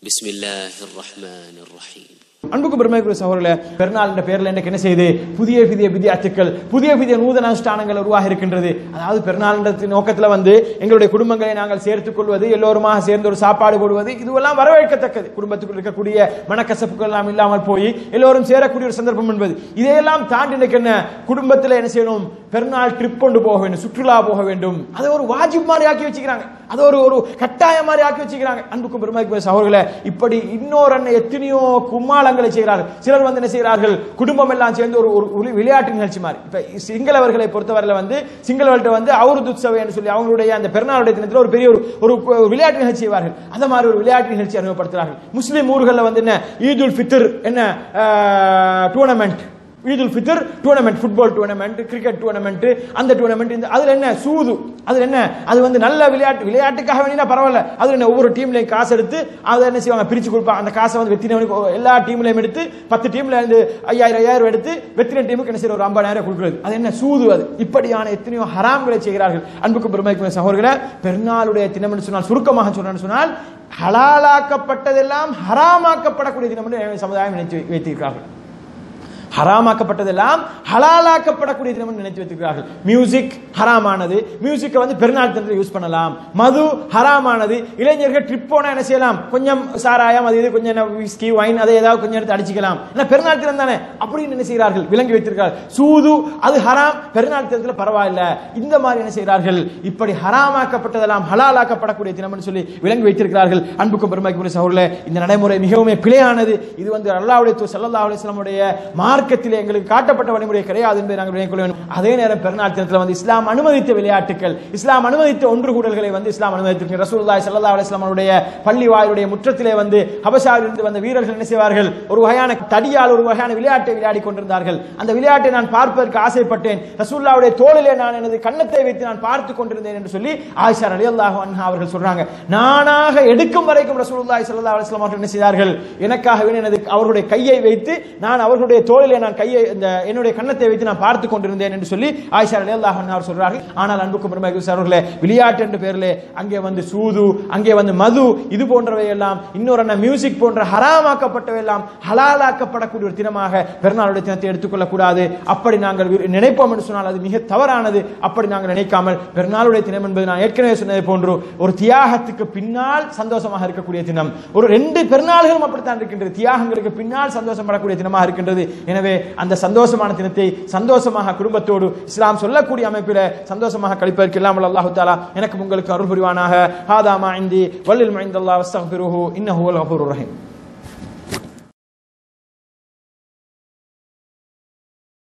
بسم الله الرحمن الرحيم அன்புக்கு பெருமைக்குரிய சகோதரர்களே பெருநாள் என்ற பெயரில் எனக்கு என்ன செய்து புதிய புதிய விதியாத்துக்கள் புதிய புதிய நூதன அனுஷ்டானங்கள் உருவாக இருக்கின்றது அதாவது பெருநாள் என்ற நோக்கத்தில் வந்து எங்களுடைய குடும்பங்களை நாங்கள் சேர்த்துக் கொள்வது எல்லோருமாக சேர்ந்து ஒரு சாப்பாடு போடுவது இதுவெல்லாம் வரவேற்கத்தக்கது குடும்பத்துக்குள் இருக்கக்கூடிய மனக்கசப்புகள் எல்லாம் இல்லாமல் போய் எல்லோரும் சேரக்கூடிய ஒரு சந்தர்ப்பம் என்பது இதையெல்லாம் தாண்டி எனக்கு என்ன குடும்பத்தில் என்ன செய்யணும் பெருநாள் ட்ரிப் கொண்டு போக வேண்டும் சுற்றுலா போக வேண்டும் அதை ஒரு வாஜிப் மாதிரி ஆக்கி வச்சுக்கிறாங்க அது ஒரு ஒரு கட்டாயம் மாதிரி ஆக்கி வச்சுக்கிறாங்க அன்புக்கும் பெருமைக்குரிய சகோதரர்களே இப்படி இன்னொரு அண்ணன் எத்தனையோ கும்மாளங்களை செய்கிறார்கள் சிலர் வந்து என்ன செய்கிறார்கள் குடும்பம் எல்லாம் சேர்ந்து ஒரு ஒரு ஒரு விளையாட்டு நிகழ்ச்சி மாதிரி இப்ப சிங்களவர்களை பொறுத்தவரையில வந்து சிங்களவர்கள்ட்ட வந்து அவர் துத்சவைன்னு சொல்லி அவங்களுடைய அந்த பெருநாளுடைய தினத்தில் ஒரு பெரிய ஒரு ஒரு ஒரு விளையாட்டு நிகழ்ச்சி செய்வார்கள் அந்த மாதிரி ஒரு விளையாட்டு நிகழ்ச்சி அறிமுகப்படுத்துகிறார்கள் முஸ்லீம் ஊர்களில் வந்து என்ன ஈதுல் ஃபித்ர் என்ன tournament Eidul Fitr tournament football tournament cricket tournament அந்த டூர்னமெண்ட் இந்த அதுல என்ன சூது அதுல என்ன அது வந்து நல்ல விளையாட்டு விளையாட்டுக்காக வேண்டினா பரவாயில்ல அதுல என்ன ஒவ்வொரு டீம்லையும் காசு எடுத்து அதை என்ன செய்வாங்க பிரிச்சு கொடுப்பாங்க அந்த காசை வந்து வெத்தினவனுக்கு எல்லா டீம்லையும் எடுத்து பத்து டீம்ல இருந்து ஐயாயிரம் ஐயாயிரம் எடுத்து வெத்தின டீமுக்கு என்ன செய்யற ஒரு ஐம்பதாயிரம் கொடுக்குறது அது என்ன சூது அது இப்படியான எத்தனையோ ஹராம்களை செய்கிறார்கள் அன்புக்கு பெருமைக்கு சகோதரர்களே பெருநாளுடைய தினம் என்று சொன்னால் சுருக்கமாக சொன்னான்னு சொன்னால் ஹலாலாக்கப்பட்டதெல்லாம் ஹராமாக்கப்படக்கூடிய தினம் என்று சமுதாயம் நினைத்து வைத்திருக்கிறார்கள் ஹராமாக்கப்பட்டதெல்லாம் ஹலாலாக்கப்படக்கூடிய தினம் நினைத்து வைத்திருக்கிறார்கள் மியூசிக் ஹராமானது மியூசிக்கை வந்து பெருநாள் தினத்தில் யூஸ் பண்ணலாம் மது ஹராமானது இளைஞர்கள் ட்ரிப் போனா என்ன செய்யலாம் கொஞ்சம் சாராயம் அது இது கொஞ்சம் விஸ்கி வைன் அதை ஏதாவது கொஞ்சம் எடுத்து அடிச்சுக்கலாம் ஏன்னா பெருநாள் தினம் தானே அப்படின்னு என்ன செய்கிறார்கள் விளங்கி வைத்திருக்கிறார்கள் சூது அது ஹராம் பெருநாள் தினத்தில் பரவாயில்ல இந்த மாதிரி என்ன செய்கிறார்கள் இப்படி ஹராமாக்கப்பட்டதெல்லாம் ஹலாலாக்கப்படக்கூடிய தினம் சொல்லி விளங்கி வைத்திருக்கிறார்கள் அன்புக்கும் பெருமைக்கும் சகோதரர்களே இந்த நடைமுறை மிகவும் பிழையானது இது வந்து அல்லாவுடைய சல்லா அலிஸ்லாமுடைய மார்க்கத்திலே எங்களுக்கு காட்டப்பட்ட வழிமுறை கிடையாது என்பதை நாங்கள் விளங்கிக் கொள்ள வேண்டும் அதே நேரம் பெருநாள் தினத்தில் வந்து இஸ்லாம் அனுமதித்த விளையாட்டுகள் இஸ்லாம் அனுமதித்த ஒன்று கூடல்களை வந்து இஸ்லாம் அனுமதித்திருக்கிறது ரசூலுல்லாஹி ஸல்லல்லாஹு அலைஹி வஸல்லமுடைய பள்ளி வாயிலுடைய முற்றத்திலே வந்து ஹபஷாவிலிருந்து வந்த வீரர்கள் என்ன செய்வார்கள் ஒரு வகையான தடியால் ஒரு வகையான விளையாட்டை விளையாடி கொண்டிருந்தார்கள் அந்த விளையாட்டை நான் பார்ப்பதற்கு ஆசைப்பட்டேன் ரசூலுல்லாவுடைய தோளிலே நான் எனது கன்னத்தை வைத்து நான் பார்த்து கொண்டிருந்தேன் என்று சொல்லி ஆயிஷா ரலியல்லாஹு அன்ஹா அவர்கள் சொல்றாங்க நானாக எடுக்கும் வரைக்கும் ரசூலுல்லாஹி ஸல்லல்லாஹு அலைஹி வஸல்லம் அவர்கள் என்ன செய்தார்கள் எனக்காகவே எனது அவர்களுடைய கையை வைத்து நான் அவர்களுடைய தோளிலே நான் கையை இந்த என்னுடைய கன்னத்தை வைத்து நான் பார்த்து கொண்டிருந்தேன் என்று சொல்லி ஆயிஷா ரலியல்லாஹு அன்ஹா அவர் சொல்றார்கள் ஆனால் அன்புக்கு பெருமைக்கு அவர்களே விளையாட்டு என்ற பெயரிலே அங்கே வந்து சூது அங்கே வந்து மது இது போன்றவை எல்லாம் இன்னொரு என்ன மியூசிக் போன்ற ஹராமாக்கப்பட்டவை எல்லாம் ஹலாலாக்கப்படக்கூடிய ஒரு தினமாக பெருநாளுடைய தினத்தை எடுத்துக்கொள்ள கூடாது அப்படி நாங்கள் வி- நினைப்போம் என்று சொன்னால் அது மிக தவறானது அப்படி நாங்கள் நினைக்காமல் பெருநாளுடைய தினம் என்பது நான் ஏற்கனவே சொன்னதை போன்று ஒரு தியாகத்துக்கு பின்னால் சந்தோஷமாக இருக்கக்கூடிய தினம் ஒரு ரெண்டு பெருநாள்களும் அப்படித்தான் இருக்கின்றது தியாகங்களுக்கு பின்னால் சந்தோஷப்படக்கூடிய தினமாக இருக்கின்றது எனவே அந்த சந்தோஷமான தினத்தை சந்தோஷமாக குடும்பத்தோடு இஸ்லாம் சொல்லக்கூடிய அமைப்பில் சந்தோஷமாக கழிப்பதற்கு இல்லாமல் அல்லாஹு தாலா எனக்கு உங்களுக்கு அருள் புரிவானாக ஹாதாமா இந்தி வல்லில் மைந்தல்லா வஸ்தஃபிருஹு இன்னஹு வல் கஃபூருர் ரஹீம்